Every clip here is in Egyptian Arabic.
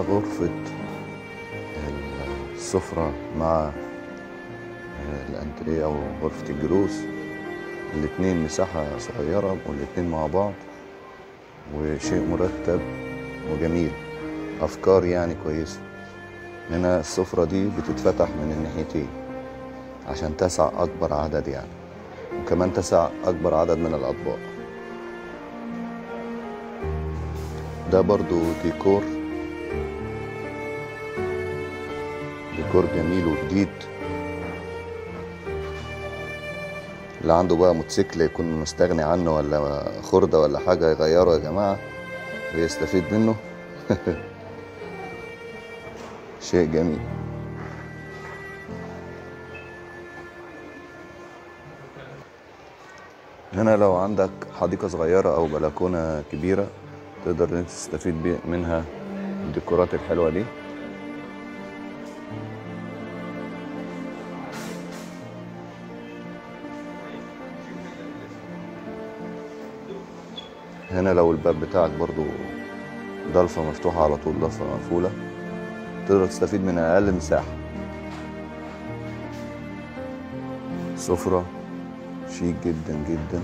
غرفة السفرة مع الأنتريه أو غرفة الجلوس الاتنين مساحة صغيرة والاتنين مع بعض وشيء مرتب وجميل أفكار يعني كويسة هنا السفرة دي بتتفتح من الناحيتين عشان تسع أكبر عدد يعني وكمان تسع أكبر عدد من الأطباق ده برضو ديكور ديكور جميل وجديد اللي عنده بقى موتوسيكل يكون مستغني عنه ولا خردة ولا حاجة يغيره يا جماعة ويستفيد منه شيء جميل هنا لو عندك حديقة صغيرة أو بلكونة كبيرة تقدر إن أنت تستفيد بي- منها الديكورات الحلوة دي هنا لو الباب بتاعك برضو ضلفة مفتوحة على طول ضلفة مقفولة تقدر تستفيد من أقل مساحة سفرة شيك جدا جدا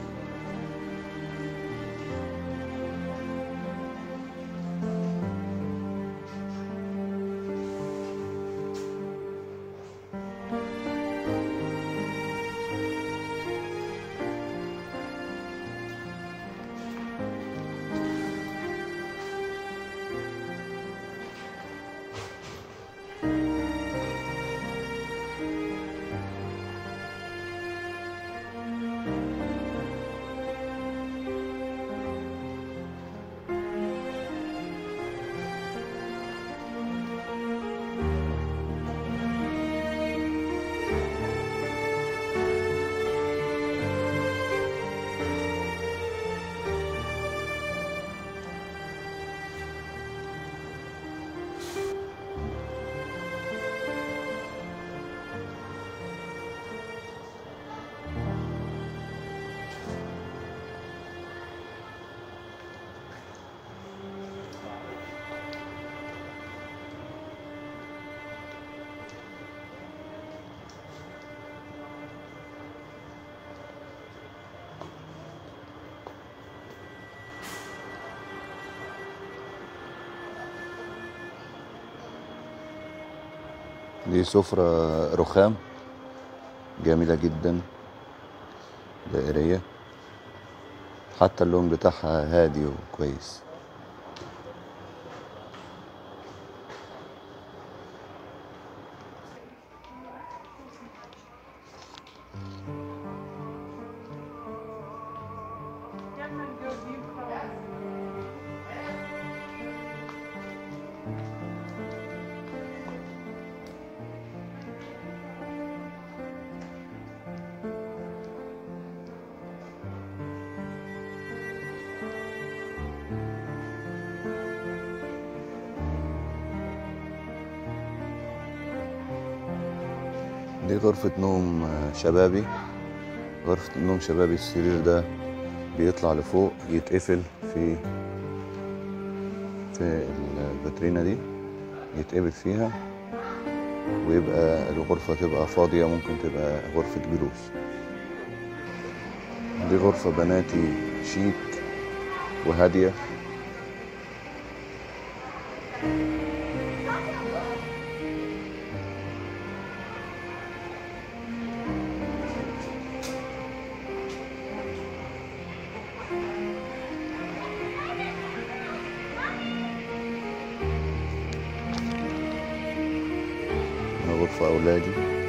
دي سفرة رخام جميلة جدا دائرية حتى اللون بتاعها هادي وكويس دي غرفة نوم شبابي غرفة نوم شبابي السرير ده بيطلع لفوق يتقفل في في الفاترينا دي يتقبل فيها ويبقى الغرفة تبقى فاضية ممكن تبقى غرفة جلوس دي غرفة بناتي شيك وهادية غرفة أولادي